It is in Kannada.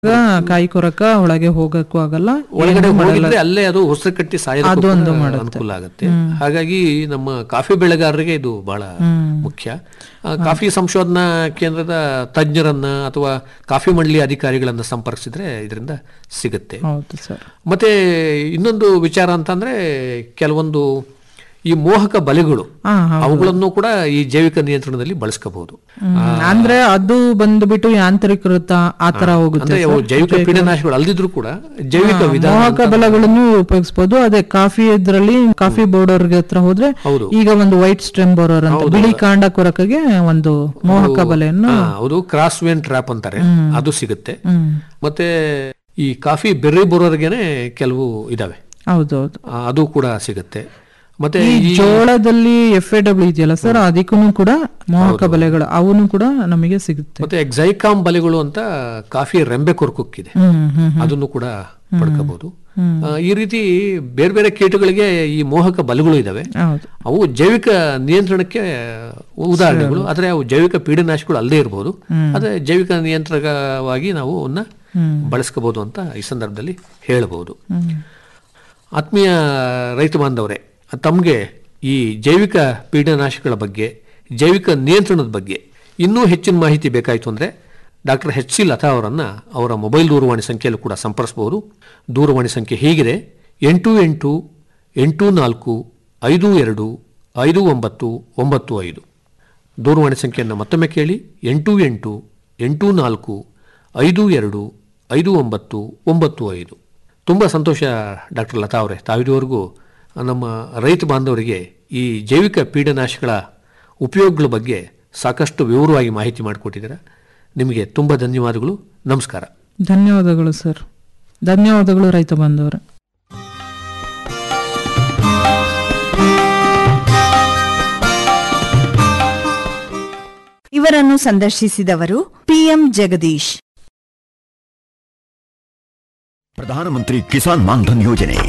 ಈಗ ಕಾಯಿ ಕೊರಕ ಒಳಗೆ ಹೋಗಕ್ಕೂ ಆಗಲ್ಲ ಒಳಗಡೆ ಏನೂ ಮಾಡಲ್ಲ. ಹೋಗಿದ್ರೆ ಅಲ್ಲೇ ಅದು ಉಸಿರು ಕಟ್ಟಿ ಸಾಯೋದಕ್ಕೂ ಅದು ಒಂದು ಕೂಡ ಮಾಡುತ್ತೆ. ಅನುಕೂಲ ಆಗುತ್ತೆ ಹಾಗಾಗಿ ನಮ್ಮ ಕಾಫಿ ಬೆಳೆಗಾರರಿಗೆ ಇದು ಬಹಳ ಮುಖ್ಯ ಆ, ಕಾಫಿ ಸಂಶೋಧನಾ ಕೇಂದ್ರದ ತಜ್ಞರನ್ನ ಅಥವಾ ಕಾಫಿ ಮಂಡಳಿ ಅಧಿಕಾರಿಗಳನ್ನ ಸಂಪರ್ಕಿಸಿದ್ರೆ ಇದರಿಂದ ಸಿಗುತ್ತೆ ಹೌದು ಸರ್ ಮತ್ತೆ ಇನ್ನೊಂದು ವಿಚಾರ ಅಂತಂದ್ರೆ ಕೆಲವೊಂದು ಈ ಮೋಹಕ ಬಲೆಗಳು ಹಾ ಹೌದು. ಅವುಗಳನ್ನು ಕೂಡ ಈ ಜೈವಿಕ ನಿಯಂತ್ರಣದಲ್ಲಿ ಬಳಸ್ಕೋಬಹುದು ಹ್ಮ್. ಅಂದ್ರೆ ಅದು ಬಂದ್ಬಿಟ್ಟು ಯಾಂತ್ರೀಕೃತ ಆತರ ಹೋಗುತ್ತೆ ಅಂದ್ರೆ ಅವು ಜೈವಿಕ ಪೀಡನಾಶಗಳು ಅಲ್ದಿದ್ರು ಕೂಡ ಜೈವಿಕ ವಿಧಾನ ಮೋಹಕ ಬಲಗಳನ್ನು ಉಪಯೋಗಿಸಬಹುದು ಅದೇ ಕಾಫಿ ಇದ್ರಲ್ಲಿ ಕಾಫಿ ಬೋರ್ಡರ್ ಹತ್ರ ಹೋದ್ರೆ ಹೌದು. ಈಗ ಒಂದು ವೈಟ್ ಸ್ಟೆಮ್ ಬೋರರ್ ಅಂತ ಬಿಳಿ ಕಾಂಡ ಕೊರಕಗೆ ಒಂದು ಮೋಹಕ ಬಲೆಯನ್ನು ಹಾ, ಹೌದು ಕ್ರಾಸ್ ವೇನ್ ಟ್ರ್ಯಾಪ್ ಅಂತಾರೆ ಅದು ಸಿಗುತ್ತೆ ಹ್ಮ್ ಮತ್ತೆ ಈ ಕಾಫಿ ಬೆರ್ರಿ ಬರೋರ್ಗೆನೆ ಕೆಲವು ಇದಾವೆ ಹೌದೌದು ಆ, ಅದು ಕೂಡ ಸಿಗುತ್ತೆ ಮತ್ತೆ ಈ ಈ ಜೋಳದಲ್ಲಿ ಎಫ್ ಎ ಡಬ್ಲ್ಯೂ ಇದೆಯಲ್ಲ ಸರ್ ಅದಕ್ಕೂ ಕೂಡ ಮೋಹಕ ಬಲೆಗಳು ಅವನು ಕೂಡ ನಮಗೆ ಸಿಗುತ್ತೆ ಮತ್ತೆ ಎಕ್ಸೈಕಾಮ್ ಬಲೆಗಳು ಅಂತ ಕಾಫಿ ರೆಂಬೆ ಕೊರ್ಕುಕ್ಕಿದೆ ಹ್ಮ್ ಹ್ಮ್ ಅದನ್ನು ಕೂಡ ಪಡ್ಕೋಬಹುದು ಈ ರೀತಿ ಬೇರೆ ಬೇರೆ ಕೀಟಗಳಿಗೆ ಈ ಮೋಹಕ ಬಲೆಗಳು ಇದಾವೆ ಹೌದು ಅವು ಜೈವಿಕ ನಿಯಂತ್ರಣಕ್ಕೆ ಉದಾಹರಣೆಗಳು ಆದ್ರೆ ಅವು ಜೈವಿಕ ಪೀಡನಾಶಗಳು ಅಲ್ಲದೆ ಇರಬಹುದು ಆದ್ರೆ ಜೈವಿಕ ನಿಯಂತ್ರಕವಾಗಿ ನಾವು ಅವನ್ನ ಬಳಸ್ಕೋಬಹುದು ಅಂತ ಈ ಸಂದರ್ಭದಲ್ಲಿ ಹೇಳಬಹುದು ಆತ್ಮೀಯ ರೈತ ಬಾಂಧವರೇ ತಮಗೆ ಈ ಜೈವಿಕ ಪೀಡನಾಶಕಗಳ ಬಗ್ಗೆ ಜೈವಿಕ ನಿಯಂತ್ರಣದ ಬಗ್ಗೆ ಇನ್ನೂ ಹೆಚ್ಚಿನ ಮಾಹಿತಿ ಬೇಕಾಯಿತು ಅಂದರೆ ಡಾಕ್ಟರ್ ಎಚ್ ಸಿ ಲತಾ ಅವರನ್ನು ಅವರ ಮೊಬೈಲ್ ದೂರವಾಣಿ ಸಂಖ್ಯೆಯಲ್ಲೂ ಕೂಡ ಸಂಪರ್ಸ್ಬೋದು ದೂರವಾಣಿ ಸಂಖ್ಯೆ ಹೀಗಿದೆ ಎಂಟು ಎಂಟು ಎಂಟು ನಾಲ್ಕು ಐದು ಎರಡು ಐದು ಒಂಬತ್ತು ಒಂಬತ್ತು ಐದು ದೂರವಾಣಿ ಸಂಖ್ಯೆಯನ್ನು ಮತ್ತೊಮ್ಮೆ ಕೇಳಿ ಎಂಟು ಎಂಟು ಎಂಟು ನಾಲ್ಕು ಐದು ಎರಡು ಐದು ಒಂಬತ್ತು ಒಂಬತ್ತು ಐದು ತುಂಬ ಸಂತೋಷ ಡಾಕ್ಟರ್ ಲತಾ ಅವರೇ ತಾವಿದುವರೆಗೂ ನಮ್ಮ ರೈತ ಬಾಂಧವರಿಗೆ ಈ ಜೈವಿಕ ಪೀಡನಾಶಕಗಳ ಉಪಯೋಗಗಳ ಬಗ್ಗೆ ಸಾಕಷ್ಟು ವಿವರವಾಗಿ ಮಾಹಿತಿ ಮಾಡಿಕೊಟ್ಟಿದ್ದೀರಾ ನಿಮಗೆ ತುಂಬ ಧನ್ಯವಾದಗಳು ನಮಸ್ಕಾರ ಧನ್ಯವಾದಗಳು ಸರ್ ಧನ್ಯವಾದಗಳು ರೈತ ಬಾಂಧವರೇ ಇವರನ್ನು ಸಂದರ್ಶಿಸಿದವರು ಪಿಎಂ ಜಗದೀಶ್ ಪ್ರಧಾನಮಂತ್ರಿ ಕಿಸಾನ್ ಮಾನ್ಧನ್ ಯೋಜನೆ